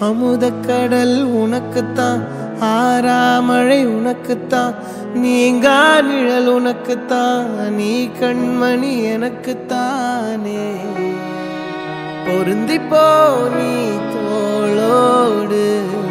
அமுதக்கடல் உனக்குத்தான் ஆறாமழை உனக்குத்தான் நீங்கா நிழல் உனக்குத்தான் நீ கண்மணி எனக்குத்தானே பொருந்தி போ நீ தோளோடு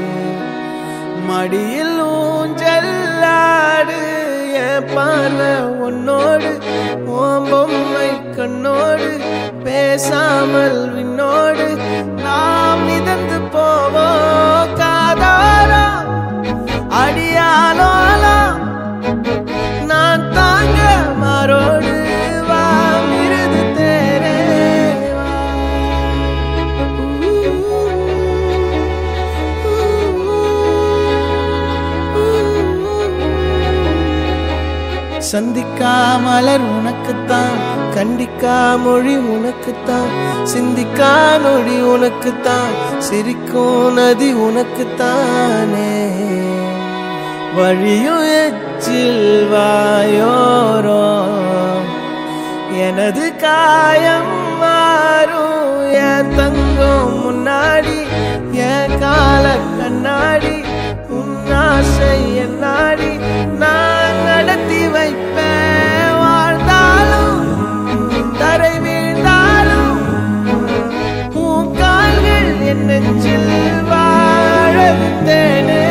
மடியில் ஊஞ்சல்லாடு என் பார்வை உன்னோடு ஓம் பொம்மை கண்ணோடு பேசாமல் விண்ணோடு நாம் மிதந்து போவோம் காதாரா அடியாலோலா நான் தாங்க மாறோடு வா மிருது தேரே வா சந்திக்கா மலர் உனக்குத்தான் கண்டிக்கா மொழி உனக்குத்தான் சிந்திக்கா நொடி உனக்குத்தான் சிரிக்கும் நதி உனக்குத்தானே வழியும் எச்சில் வாயோரோ எனது காயம் மாறும் என் தங்கம் முன்னாடி என் கால கண்ணாடி உன் ஆசை என்னாடி நான் நடத்தி வைப்பேன் வாழ்ந்தாலும் தரை வீழ்ந்தாலும் உன் கால்கள் என் நெஞ்சில் வாழ விட்டேனே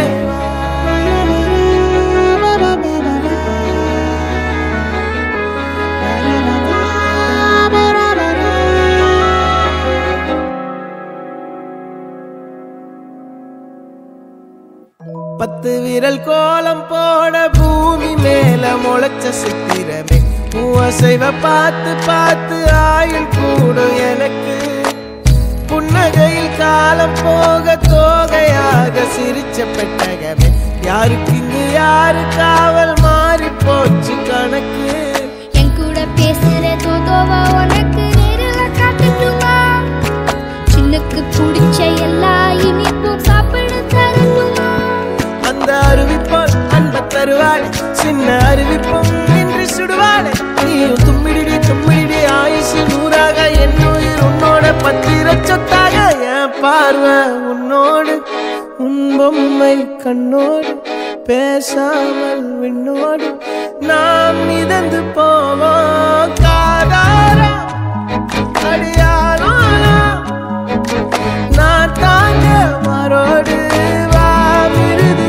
பத்து விரல் கோலம் போட பூமி மேல முளைச்ச சித்திரமே மூவசைவ பார்த்து பார்த்து ஆயுள் கூடும் எனக்கு புன்னகையில் காலம் போக தோகையாக சிரிச்ச பெட்டகமே யாருக்கு இங்கு யாரு காவல் மாறி போச்சு கணக்கு என் கூட பேசுற தோதோவா உனக்கு நேரில் காட்டட்டுமா சின்னுக்கு பிடிச்ச எல்லா இனிப்பும் சாப்பிட தரட்டுமா அந்த அறிவிப்பால் அன்ப தருவாள் சின்ன அறிவிப்பும் இன்று சுடுவாள் நீயும் தும்மிடிடி தும்மிடி ஆயுசு நூறாக என் உயிர் உன்னோட பத்திர சொத்தாக என் பார்வை உன்னோடு உன் பொம்மை கண்ணோடு பேசாமல் விண்ணோடு நாம் மிதந்து போவோம் காதாரா அடியாரோலா நான் தாங்க மரோடு வா மிருது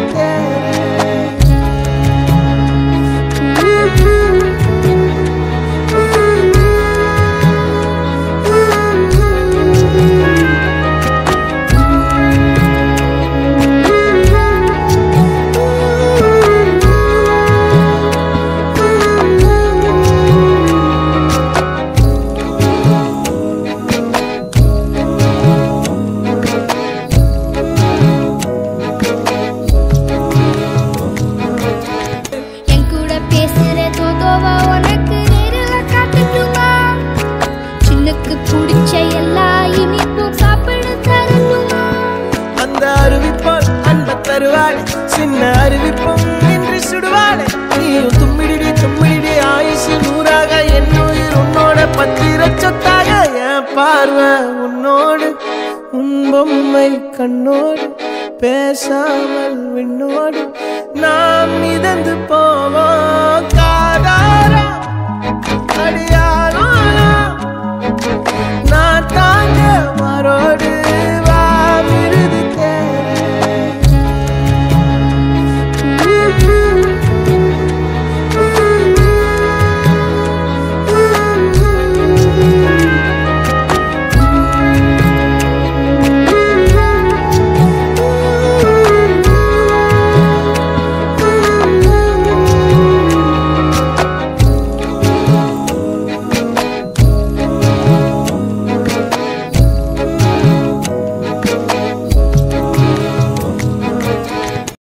என் கூட பேசுற தோதோவா உனக்கு நேரில் காட்டட்டுமா சின்னுக்கு பிடிச்ச எல்லா இனிப்பும் சாப்பிட தரட்டுமா அந்த அறிவிப்பால் அன்ப தருவாள் சின்ன அறிவிப்பும் இன்று சுடுவாள் நீயும் தும்மிடிடி தும்மிடிடி ஆயுசு நூறாக என் உயிர் உன்னோட பத்திர சொத்தாக என் பார்வை உன்னோடு உன் பொம்மை கண்ணோடு பேசாமல் விண்ணோடு நாம் மிதந்து